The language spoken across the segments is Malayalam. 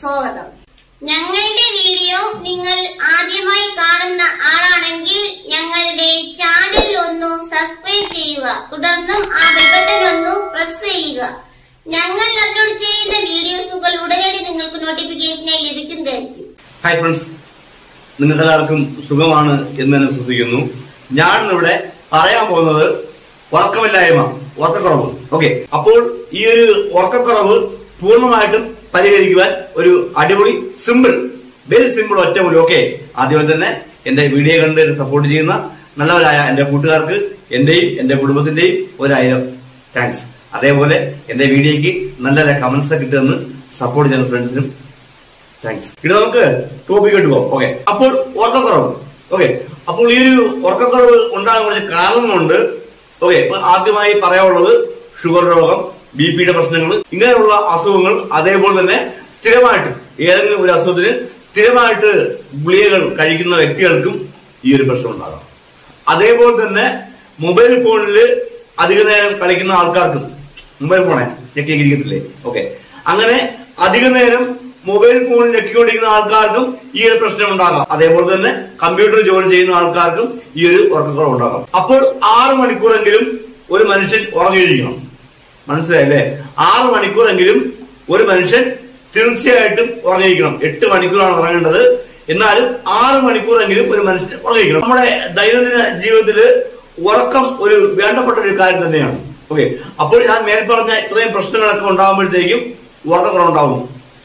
സ്വാഗതം ഞങ്ങളുടെ വീഡിയോ നിങ്ങൾ ആദ്യമായി കാണുന്ന ആളാണെങ്കിൽ ഞങ്ങളുടെ ചാനൽ ഒന്ന് സബ്സ്ക്രൈബ് ചെയ്യുക തുടർന്നും ആ ബെൽ ബട്ടൺ ഒന്ന് പ്രസ് ചെയ്യുക ഞങ്ങൾ അപ്ലോഡ് ചെയ്യുന്ന വീഡിയോസുകൾ ഉടനടി നിങ്ങൾക്ക് നോട്ടിഫിക്കേഷനായി ലഭിക്കുന്നതായിരിക്കും ഹായ് ഫ്രണ്ട്സ് നിങ്ങൾക്ക് എല്ലാവർക്കും സുഖമാണ് എന്ന് തന്നെ വിശ്വസിക്കുന്നു ഞാൻ ഇവിടെ പറയാൻ പോകുന്നത് ഉറക്കമില്ലായ്മ ഉറക്കക്കുറവ് ഓക്കെ അപ്പോൾ ഈ ഒരു ഉറക്കക്കുറവ് പൂർണ്ണമായിട്ടും പരിഹരിക്കുവാൻ ഒരു അടിപൊളി സിമ്പിൾ വെരി സിമ്പിൾ ഒറ്റമൂലി ഓക്കെ ആദ്യമേ തന്നെ എന്റെ വീഡിയോ കണ്ട് സപ്പോർട്ട് ചെയ്യുന്ന നല്ലവരായ എന്റെ കൂട്ടുകാർക്ക് എന്റെയും എന്റെ കുടുംബത്തിന്റെയും ഒരായിരം താങ്ക്സ് അതേപോലെ എന്റെ വീഡിയോയ്ക്ക് നല്ല നല്ല കമന്റ്സ് കിട്ടുമെന്ന് സപ്പോർട്ട് ചെയ്യുന്ന ഫ്രണ്ട്സിനും താങ്ക്സ് ഇനി നമുക്ക് ടോപ്പിക് ഇട്ട് പോകാം ഓക്കെ അപ്പോൾ ഉറക്കക്കുറവ് ഓക്കെ അപ്പോൾ ഈ ഒരു ഉറക്കക്കുറവ് ഉണ്ടാകാൻ കുറച്ച് കാരണമുണ്ട് ഓക്കെ ഇപ്പൊ ആദ്യമായി പറയാനുള്ളത് ഷുഗർ രോഗം ബി പിയുടെ പ്രശ്നങ്ങൾ ഇങ്ങനെയുള്ള അസുഖങ്ങൾ അതേപോലെ തന്നെ സ്ഥിരമായിട്ട് ഏതെങ്കിലും ഒരു അസുഖത്തിന് സ്ഥിരമായിട്ട് ഗുളികകൾ കഴിക്കുന്ന വ്യക്തികൾക്കും ഈ ഒരു പ്രശ്നം ഉണ്ടാകാം അതേപോലെ തന്നെ മൊബൈൽ ഫോണിൽ അധിക നേരം കളിക്കുന്ന ആൾക്കാർക്കും മൊബൈൽ ഫോണെ ഞെക്കിയിരിക്കത്തില്ലേ ഓക്കെ അങ്ങനെ അധിക നേരം മൊബൈൽ ഫോണിൽ ഞെക്കിക്കൊണ്ടിരിക്കുന്ന ആൾക്കാർക്കും ഈ ഒരു പ്രശ്നം ഉണ്ടാകാം അതേപോലെ തന്നെ കമ്പ്യൂട്ടർ ജോലി ചെയ്യുന്ന ആൾക്കാർക്കും ഈ ഒരു ഉറക്കക്കുറവ് ഉണ്ടാകാം അപ്പോൾ ആറ് മണിക്കൂറെങ്കിലും ഒരു മനുഷ്യൻ ഉറങ്ങിയിരിക്കണം മനസ്സിലായല്ലേ ആറ് മണിക്കൂറെങ്കിലും ഒരു മനുഷ്യൻ തീർച്ചയായിട്ടും ഉറങ്ങിയിരിക്കണം എട്ട് മണിക്കൂറാണ് ഉറങ്ങേണ്ടത് എന്നാലും ആറ് മണിക്കൂറെങ്കിലും ഒരു മനുഷ്യൻ ഉറങ്ങിയിരിക്കണം നമ്മുടെ ദൈനംദിന ജീവിതത്തിൽ ഉറക്കം ഒരു വേണ്ടപ്പെട്ട ഒരു കാര്യം തന്നെയാണ് ഓക്കെ അപ്പോൾ ഞാൻ മേൽപ്പറഞ്ഞ ഇത്രയും പ്രശ്നങ്ങളൊക്കെ ഉണ്ടാകുമ്പോഴത്തേക്കും ഉറക്കക്കുറവുണ്ടാവും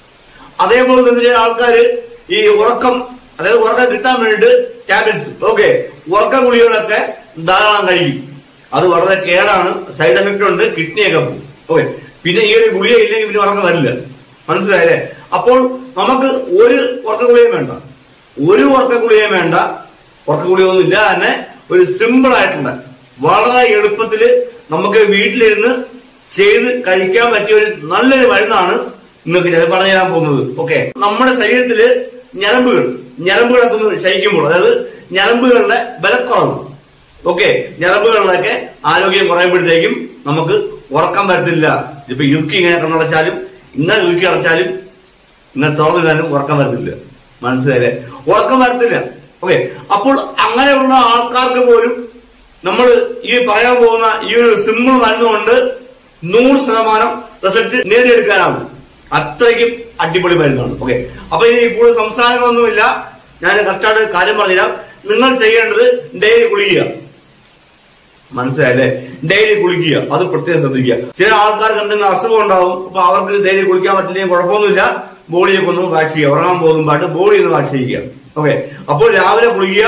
അതേപോലെ തന്നെ ചില ആൾക്കാർ ഈ ഉറക്കം അതായത് ഉറക്കം കിട്ടാൻ വേണ്ടിയിട്ട് ടാബ്ലറ്റ്സ് ഓക്കെ ഉറക്ക ഗുളികളൊക്കെ ധാരാളം കഴിക്കും അത് വളരെ കേടാണ് സൈഡ് എഫക്റ്റ് ഉണ്ട് കിഡ്നിയൊക്കെ പോകും ഓക്കെ പിന്നെ ഈ ഒരു ഗുളിക ഇല്ലെങ്കിൽ പിന്നെ ഉറക്കം വരില്ല മനസ്സിലായല്ലേ അപ്പോൾ നമുക്ക് ഒരു ഉറക്ക ഗുളിയും വേണ്ട ഒരു ഉറക്ക ഗുളിയും വേണ്ട ഉറക്ക ഗുളിയൊന്നും ഇല്ല തന്നെ ഒരു സിമ്പിൾ ആയിട്ടുള്ള വളരെ എളുപ്പത്തില് നമുക്ക് വീട്ടിലിരുന്ന് ചെയ്ത് കഴിക്കാൻ പറ്റിയ ഒരു നല്ലൊരു മരുന്നാണ് നിങ്ങൾക്ക് ഞാൻ പറഞ്ഞു തരാൻ പോകുന്നത് ഓക്കെ നമ്മുടെ ശരീരത്തില് ഞരമ്പുകൾ ഞരമ്പുകളൊക്കെ ഒന്ന് ശയിക്കുമ്പോൾ അതായത് ഞരമ്പുകളുടെ ബലക്കുറവ് ഓക്കെ ഞരമ്പുകളിലൊക്കെ ആരോഗ്യം കുറയുമ്പോഴത്തേക്കും നമുക്ക് ഉറക്കം വരത്തില്ല ഇപ്പൊ യുക്കി ഇങ്ങനെ കണ്ണടച്ചാലും ഇങ്ങനെ യുക്കി അടച്ചാലും ഇങ്ങനെ തുറന്നിടാനും ഉറക്കം വരത്തില്ല മനസ്സിലായില്ലേ ഉറക്കം വരത്തില്ല ഓക്കെ അപ്പോൾ അങ്ങനെയുള്ള ആൾക്കാർക്ക് പോലും നമ്മൾ ഈ പറയാൻ പോകുന്ന ഈ ഒരു സിമ്പിൾ മരുന്നുകൊണ്ട് നൂറ് ശതമാനം റിസൾട്ട് നേടിയെടുക്കാനാവും അത്രയ്ക്കും അടിപൊളി മരുന്നാണ് ഓക്കെ അപ്പൊ ഇനി കൂടുതൽ സംസാരങ്ങളൊന്നുമില്ല ഞാൻ കറക്റ്റായിട്ട് കാര്യം പറഞ്ഞുതരാം നിങ്ങൾ ചെയ്യേണ്ടത് ഡെയിലി കുളിക്കുക മനസ്സിലായല്ലേ ഡെയിലി കുളിക്കുക അത് പ്രത്യേകം ശ്രദ്ധിക്കുക ചില ആൾക്കാർക്ക് എന്തെങ്കിലും അസുഖം ഉണ്ടാവും അപ്പൊ അവർക്ക് ഡെയിലി കുളിക്കാൻ പറ്റില്ലെങ്കിൽ കുഴപ്പമൊന്നുമില്ല ബോഡിയൊക്കെ ഒന്ന് വാഷ് ചെയ്യുക ഉറങ്ങാൻ പോകുമ്പോട്ട് ബോഡി ഒന്ന് വാഷ് ചെയ്യുക ഓക്കെ അപ്പോൾ രാവിലെ കുളിക്കുക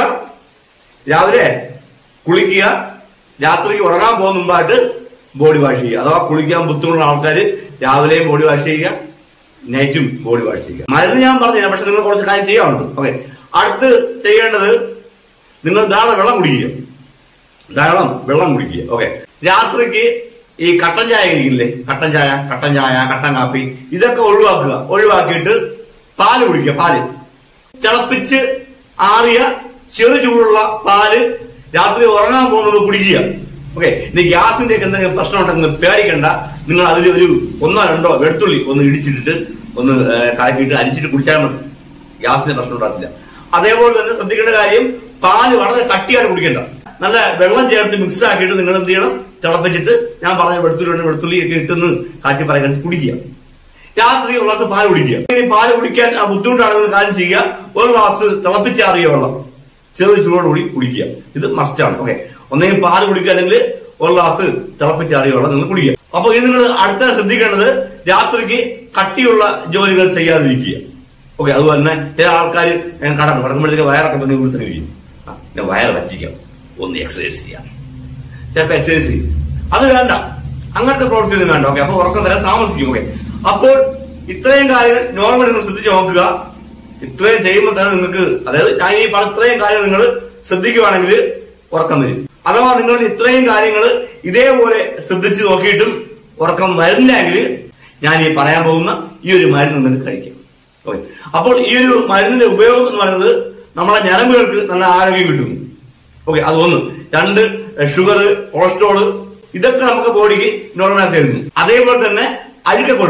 രാവിലെ കുളിക്കുക രാത്രി ഉറങ്ങാൻ പോകുന്ന മുമ്പായിട്ട് ബോഡി വാഷ് ചെയ്യുക അഥവാ കുളിക്കാൻ ബുദ്ധിമുട്ടുള്ള ആൾക്കാർ രാവിലെയും ബോഡി വാഷ് ചെയ്യുക നൈറ്റും ബോഡി വാഷ് ചെയ്യുക മരുന്ന് ഞാൻ പറഞ്ഞില്ല പക്ഷെ നിങ്ങൾ കുറച്ച് കാര്യം ചെയ്യാറുണ്ട് ഓക്കെ അടുത്ത് ചെയ്യേണ്ടത് നിങ്ങൾ ധാരാളം വെള്ളം കുടിക്കുക ധാരാളം വെള്ളം കുടിക്കുക ഓക്കെ രാത്രിക്ക് ഈ കട്ടൻ ചായ കഴിക്കില്ലേ കട്ടൻ ചായ കട്ടൻ ചായ കട്ടൻ കാപ്പി ഇതൊക്കെ ഒഴിവാക്കുക ഒഴിവാക്കിയിട്ട് പാല് കുടിക്കുക പാല് തിളപ്പിച്ച് ആറിയ ചെറു ചൂടുള്ള പാല് രാത്രി ഉറങ്ങാൻ പോകുന്നത് കുടിക്കുക ഓക്കെ ഇനി ഗ്യാസിന്റെ ഒക്കെ എന്തെങ്കിലും പ്രശ്നം ഉണ്ടെങ്കിൽ പേടിക്കണ്ട നിങ്ങൾ അതിൽ ഒരു ഒന്നോ രണ്ടോ വെളുത്തുള്ളി ഒന്ന് ഇടിച്ചിട്ടിട്ട് ഒന്ന് ഏഹ്, കലക്കിയിട്ട് അരിച്ചിട്ട് കുടിച്ചാൽ മതി ഗ്യാസിന് പ്രശ്നം ഉണ്ടാകില്ല അതേപോലെ തന്നെ ശ്രദ്ധിക്കേണ്ട കാര്യം പാല് വളരെ കട്ടിയായിട്ട് കുടിക്കണ്ട നല്ല വെള്ളം ചേർത്ത് മിക്സ് ആക്കിയിട്ട് നിങ്ങൾ എന്ത് ചെയ്യണം തിളപ്പിച്ചിട്ട് ഞാൻ പറഞ്ഞ വെളുത്തുള്ളി ഉണ്ട് വെളുത്തുള്ളി ഒക്കെ ഇട്ടെന്ന് കാച്ചി പറയാൻ കുടിക്കുക രാത്രി ഒരു ഗ്ലാസ് പാല് കുടിക്കുക ഇനി പാല് കുടിക്കാൻ ആ ബുദ്ധിമുട്ടാണെങ്കിൽ കാര്യം ചെയ്യുക ഒരു ഗ്ലാസ് തിളപ്പിച്ചാറിയ വെള്ളം ചെറു ചൂടോടുകൂടി കുടിക്കുക ഇത് മസ്റ്റാണ് ഓക്കെ ഒന്നെങ്കിൽ പാല് കുടിക്കുക അല്ലെങ്കിൽ ഒരു ഗ്ലാസ് തിളപ്പിച്ചാറിയ വെള്ളം നിങ്ങൾ കുടിക്കുക അപ്പൊ ഇത് നിങ്ങൾ അടുത്ത ശ്രദ്ധിക്കേണ്ടത് രാത്രിക്ക് കട്ടിയുള്ള ജോലികൾ ചെയ്യാതിരിക്കുക ഓക്കെ അതുപോലെ തന്നെ ചില ആൾക്കാർ കടന്നു കടക്കുമ്പോഴത്തേക്ക് വയറൊക്കെ തന്നെ ഇവിടെ തന്നെ കഴിയും ആ, പിന്നെ വയറ് പറ്റിക്കാം ഒന്ന് എക്സസൈസ് ചെയ്യാം ചിലപ്പോ എക്സസൈസ് ചെയ്യും അത് വേണ്ട അങ്ങനത്തെ പ്രവൃത്തിയൊന്നും വേണ്ട ഓക്കെ അപ്പൊ ഉറക്കം വരാൻ താമസിക്കും ഓക്കെ അപ്പോൾ ഇത്രയും കാര്യങ്ങൾ നോർമൽ നിങ്ങൾ ശ്രദ്ധിച്ച് നോക്കുക ഇത്രയും ചെയ്യുമ്പോൾ തന്നെ നിങ്ങൾക്ക് അതായത് ഞാൻ ഈ പറഞ്ഞ ഇത്രയും കാര്യങ്ങൾ നിങ്ങൾ ശ്രദ്ധിക്കുകയാണെങ്കിൽ ഉറക്കം വരും അഥവാ നിങ്ങൾ ഇത്രയും കാര്യങ്ങൾ ഇതേപോലെ ശ്രദ്ധിച്ച് നോക്കിയിട്ടും ഉറക്കം വരുന്നില്ലെങ്കിൽ ഞാൻ ഈ പറയാൻ പോകുന്ന ഈ ഒരു മരുന്ന് നിങ്ങൾക്ക് കഴിക്കാം ഓക്കെ അപ്പോൾ ഈ ഒരു മരുന്നിന്റെ ഉപയോഗം എന്ന് പറയുന്നത് നമ്മുടെ ഞരമ്പുകൾക്ക് നല്ല ആരോഗ്യം കിട്ടും ഓക്കെ അത് ഒന്ന് രണ്ട് ഷുഗർ കൊളസ്ട്രോള് ഇതൊക്കെ നമുക്ക് ബോഡിക്ക് നോർമലായി തരുന്നു അതേപോലെ തന്നെ അഴുക്കക്കൊഴുപ്പ്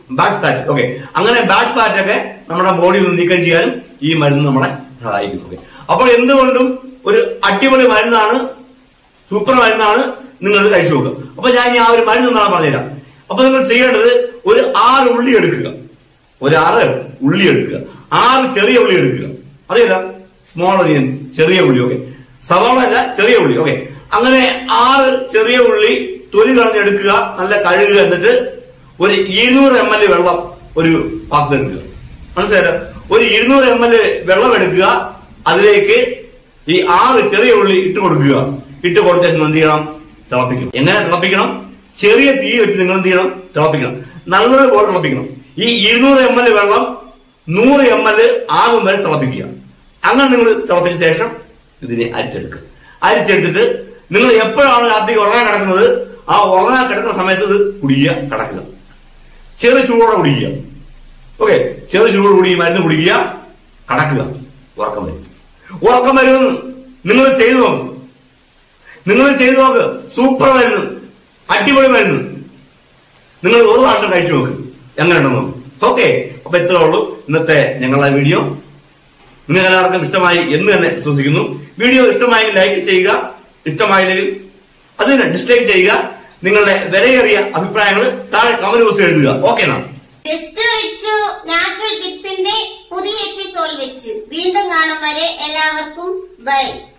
ബാഡ് ഫാറ്റ് ഓക്കെ അങ്ങനെ ബാഡ് ഫാറ്റ് ഒക്കെ നമ്മുടെ ബോഡിയിൽ നിന്ന് നീക്കം ചെയ്യാനും ഈ മരുന്ന് നമ്മളെ സഹായിക്കും ഓക്കെ അപ്പോൾ എന്തുകൊണ്ടും ഒരു അടിപൊളി മരുന്നാണ് സൂപ്പർ മരുന്നാണ് നിങ്ങൾ കഴിച്ചു നോക്കുക അപ്പൊ ഞാൻ ഇനി ആ ഒരു മരുന്ന് എന്നാണ് പറഞ്ഞുതരാം അപ്പൊ നിങ്ങൾ ചെയ്യേണ്ടത് ഒരു ആറ് ഉള്ളി എടുക്കുക ഒരു ആറ് ഉള്ളി എടുക്കുക ആറ് ചെറിയ ഉള്ളി എടുക്കുക അറിയില്ല സ്മോൾ ഒനിയൻ ചെറിയ ഉള്ളി ഓക്കെ സവാള അല്ല ചെറിയ ഉള്ളി ഓക്കെ അങ്ങനെ ആറ് ചെറിയ ഉള്ളി തൊലി കളഞ്ഞെടുക്കുക നല്ല കഴുകുക എന്നിട്ട് ഒരു ഇരുന്നൂറ് എം എൽ വെള്ളം ഒരു പാത്രം എടുക്കുക മനസ്സിലായോ ഒരു ഇരുന്നൂറ് എം എൽ വെള്ളം എടുക്കുക അതിലേക്ക് ഈ ആറ് ചെറിയ ഉള്ളി ഇട്ട് കൊടുക്കുക ഇട്ട് കൊടുത്ത ശേഷം എന്ത് ചെയ്യണം തിളപ്പിക്കണം എങ്ങനെ തിളപ്പിക്കണം ചെറിയ തീ വെച്ച് നിങ്ങൾ എന്ത് ചെയ്യണം തിളപ്പിക്കണം നല്ലതുപോലെ തിളപ്പിക്കണം ഈ ഇരുന്നൂറ് എം എൽ വെള്ളം നൂറ് എം എൽ ആകും വരെ തിളപ്പിക്കുക അങ്ങനെ നിങ്ങൾ തിളപ്പിച്ച ശേഷം ഇതിനെ അരിച്ചെടുക്കുക അരിച്ചെടുത്തിട്ട് നിങ്ങൾ എപ്പോഴാണ് രാത്രി ഉറങ്ങാൻ കിടക്കുന്നത് ആ ഉറങ്ങാൻ കിടക്കുന്ന സമയത്ത് ഇത് കുടിക്കുക കിടക്കുക ചെറു ചൂടോടെ കുടിക്കുക ഓക്കെ ചെറു ചൂടോട് കൂടി ഈ മരുന്ന് കുടിക്കുക കടക്കുക ഉറക്കം വരും ഉറക്കം വരുമെന്ന് നിങ്ങൾ ചെയ്തു നോക്ക് നിങ്ങൾ ചെയ്തു നോക്ക് സൂപ്പർ മരുന്ന് അടിപൊളി മരുന്ന് നിങ്ങൾ ഒരു പ്രാവശ്യം കഴിച്ചു നോക്ക് എങ്ങനെയുണ്ടെന്ന് നോക്ക് ഓക്കെ അപ്പൊ ഇത്രേ ഉള്ളൂ ഇന്നത്തെ ഞങ്ങളുടെ വീഡിയോ നിങ്ങൾക്ക് എല്ലാവർക്കും ഇഷ്ടമായി എന്ന് തന്നെ വിശ്വസിക്കുന്നു വീഡിയോ ഇഷ്ടമായെങ്കിൽ ലൈക്ക് ചെയ്യുക ഇഷ്ടമായില്ലെങ്കിൽ അതിന് ഡിസ്ലൈക്ക് ചെയ്യുക നിങ്ങളുടെ വിലയേറിയ അഭിപ്രായങ്ങൾ താഴെ കമന്റ് ബോക്സിൽ എഴുതുക ഓക്കെ എന്നാ ജസ്റ്റ് വെച്ചു നാച്ചുറൽ ടിപ്സിന്റെ പുതിയ എപ്പിസോഡ് വെച്ച് വീണ്ടും കാണും വരെ എല്ലാവർക്കും ബൈ